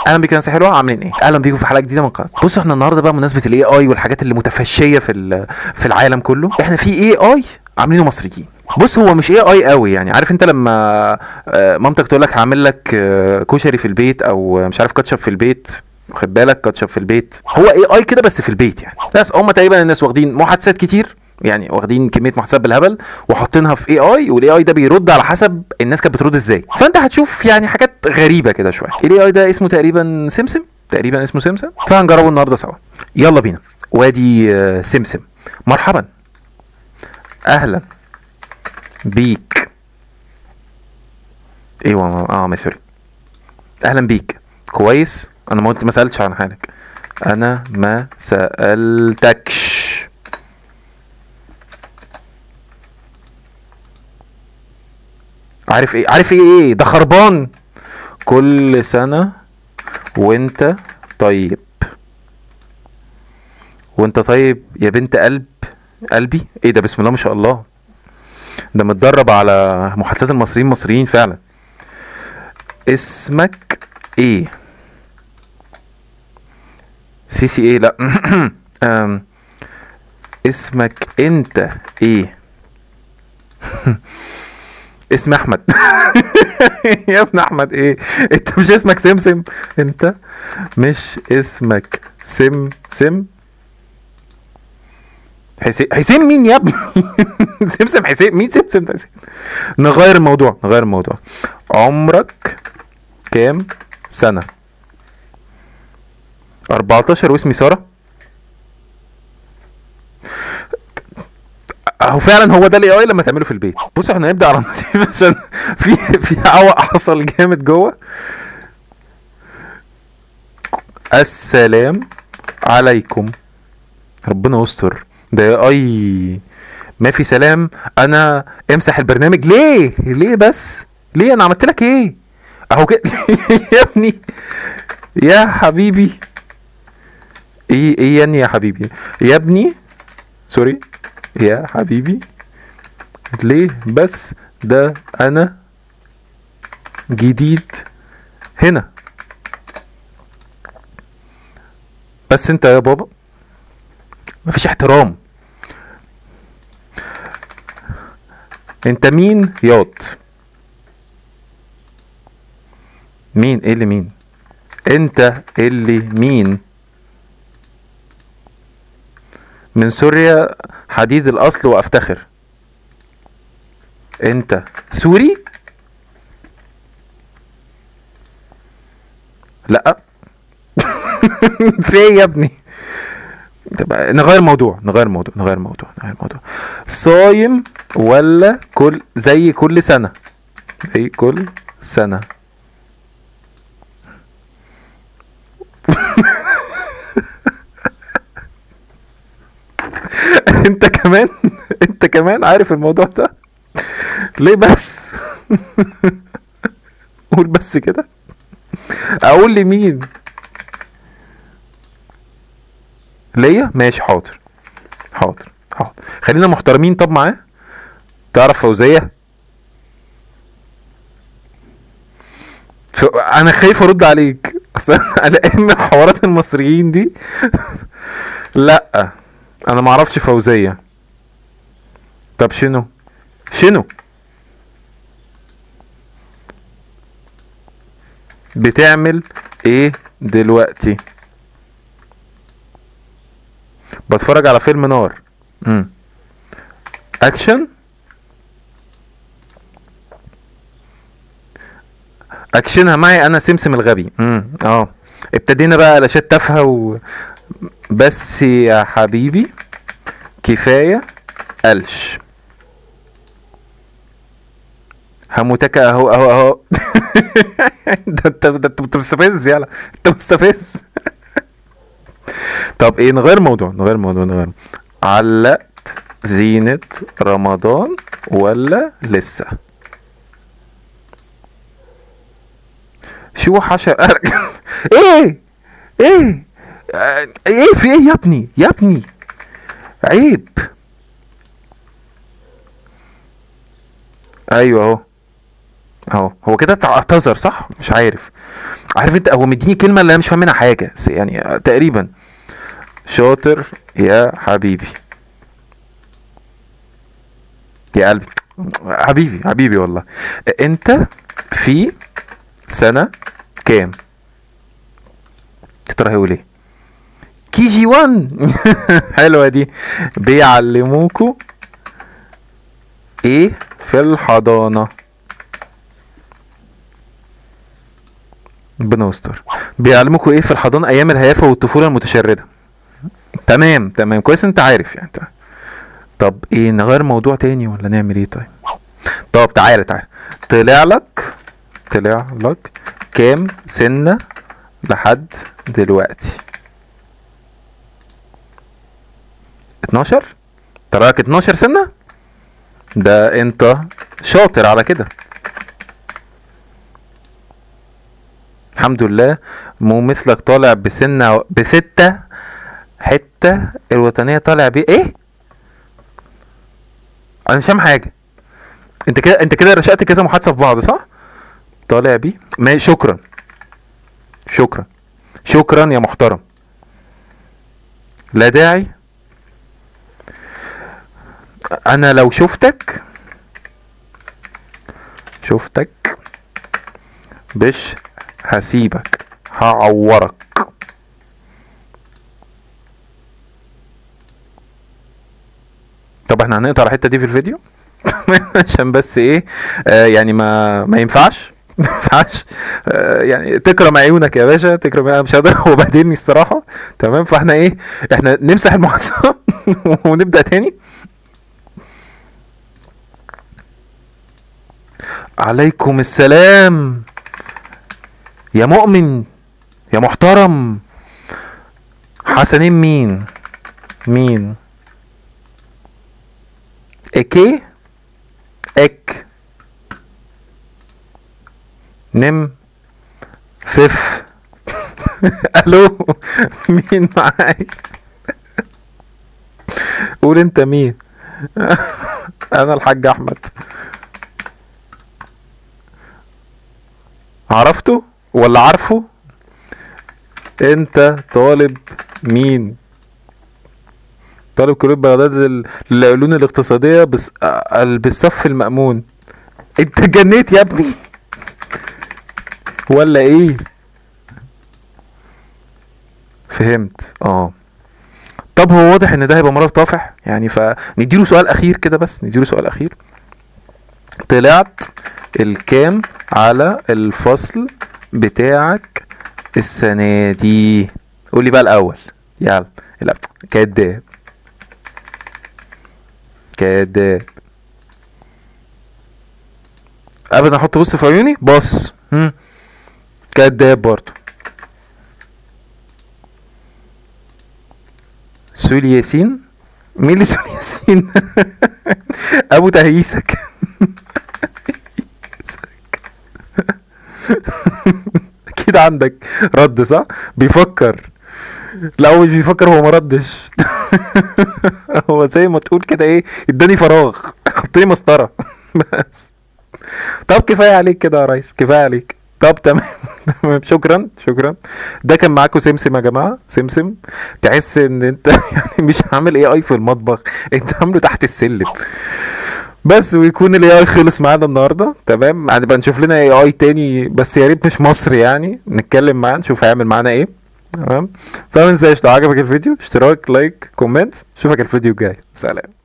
اهلا بيكم يا ناس حلوه عاملين ايه اهلا بيكم في حلقه جديده من قناه بصوا احنا النهارده بقى مناسبه الاي اي والحاجات اللي متفشيه في ال- في العالم كله احنا في اي اي عاملينه مصريين بص هو مش اي اي قوي يعني عارف انت لما آه، مامتك تقول لك هعمل لك آه، كشري في البيت او مش عارف كاتشب في البيت خد بالك كاتشب في البيت هو اي اي كده بس في البيت يعني بس هم تقريبا الناس واخدين محادثات كتير يعني واخدين كميه محادثات بالهبل وحاطينها في اي اي والاي اي ده بيرد على حسب الناس كانت بترد ازاي فانت هتشوف يعني حاجات غريبه كده شويه الاي اي ده اسمه تقريبا سمسم تقريبا اسمه سمسم فهنجربه النهارده سوا يلا بينا وادي آه، سمسم مرحبا اهلا بيك ايوه اه ما سوري اهلا بيك كويس انا ما قلت ما سالتش عن حالك انا ما سالتكش عارف ايه عارف ايه ايه ده خربان كل سنه وانت طيب وانت طيب يا بنت قلب قلبي ايه ده بسم الله ما شاء الله ده متدرب على محادثات المصريين مصريين فعلا اسمك ايه سي سي ايه لا أم، اسمك انت ايه اسم احمد يا ابن احمد ايه انت مش اسمك سمسم انت مش اسمك سم سم حسين حسين مين يا ابني سمسم حسين مين سمسم ده حسين نغير الموضوع نغير الموضوع عمرك كام سنة 14 واسمي سارة اهو فعلا هو ده الاي اي لما تعمله في البيت بصوا احنا هنبدا على نصيب عشان في في عوق حصل جامد جوه السلام عليكم ربنا يستر ده اي ما في سلام انا امسح البرنامج ليه ليه بس ليه انا عملت لك ايه اهو كده يا ابني يا حبيبي ايه ايه يعني يا حبيبي يا ابني سوري يا حبيبي ليه بس ده انا جديد هنا بس انت يا بابا مفيش احترام انت مين ياض مين ايه اللي مين انت اللي مين من سوريا حديد الاصل وافتخر انت سوري لا في ايه يا ابني طب نغير موضوع نغير موضوع نغير موضوع نغير موضوع صايم ولا كل زي كل سنة زي كل سنة انت كمان انت كمان عارف الموضوع ده ليه بس قول بس كده اقول لمين ليا ماشي حاضر حاضر حاضر خلينا محترمين طب معاه تعرف فوزية ف... انا خايف ارد عليك اصل انا لان حوارات المصريين دي لا انا ما اعرفش فوزية طب شنو شنو بتعمل ايه دلوقتي بتفرج على فيلم نار امم اكشن اكشنها معي انا سمسم الغبي امم اه ابتدينا بقى علاشات تافهه و بس يا حبيبي كفايه قلش هموتك اهو اهو اهو ده انت ده انت أنت مستفز يلا انت مستفز طب ايه نغير موضوع نغير موضوع نغير علقت زينة رمضان ولا لسه شو حشر أرك ايه ايه آه، ايه في ايه يا ابني يا ابني عيب ايوه اهو اهو هو كده تع- اعتذر صح مش عارف عارف انت هو مديني كلمه اللي انا مش فاهم منها حاجه بس يعني آه، تقريبا شاطر يا حبيبي يا قلبي حبيبي حبيبي والله انت في سنه كام يا ترى هيقول ايه كي جي 1 حلوه دي بيعلموكوا ايه في الحضانه ربنا يستر بيعلموكوا ايه في الحضانه ايام الهيافه والطفوله المتشرده تمام تمام كويس انت عارف يعني انت طب ايه نغير موضوع تاني ولا نعمل ايه طيب طب تعالى تعالى طلع لك طلع لك كام سنه لحد دلوقتي 12 طلع لك 12 سنه ده انت شاطر على كده الحمد لله مو مثلك طالع بسنة بستة حتة الوطنية طالع بيه ايه انا مش فاهم حاجة انت كده انت كده رشقت كذا محادثة في بعض صح طالع بيه ما شكرا شكرا شكرا يا محترم لا داعي انا لو شفتك شفتك بش هسيبك هعورك طب احنا هنقطع الحته دي في الفيديو عشان بس ايه آه يعني ما ما ينفعش ما ينفعش آه يعني تكرم عيونك يا باشا تكرم انا مش هقدر هو بهدلني الصراحه تمام فاحنا ايه احنا نمسح المحادثه ونبدا تاني عليكم السلام يا مؤمن يا محترم حسنين مين مين اكي اك نم فف الو مين معاي قول انت مين انا الحاج احمد عرفته ولا عارفه انت طالب مين طالب كلية بغداد لل- للعلوم الاقتصادية بس آه، بالصف المأمون انت جنيت يا ابني ولا ايه فهمت اه طب هو واضح ان ده هيبقى مرار طافح يعني فنديله سؤال اخير كده بس نديله سؤال اخير طلعت الكام على الفصل بتاعك السنة دي قولي بقى الأول يلا لا كداب كداب ابدا احط بص في عيوني باصص هم. كداب برضو سولي ياسين مين اللي سولي ياسين ابو تهيسك اكيد عندك رد صح بيفكر لا هو مش بيفكر هو ما ردش هو زي ما تقول كده ايه اداني فراغ حط لي مسطره بس طب كفايه عليك كده يا ريس كفايه عليك طب تمام تمام شكرا شكرا ده كان معاكم سمسم يا جماعه سمسم تحس ان انت يعني مش عامل اي اي في المطبخ انت عامله تحت السلم بس ويكون الاي اي خلص معانا النهارده تمام هنبقى نشوف لنا اي اي تاني بس يا ريت مش مصري يعني نتكلم معاه نشوف هيعمل معانا ايه تمام فما تنساش لو عجبك الفيديو اشتراك لايك كومنت اشوفك الفيديو الجاي سلام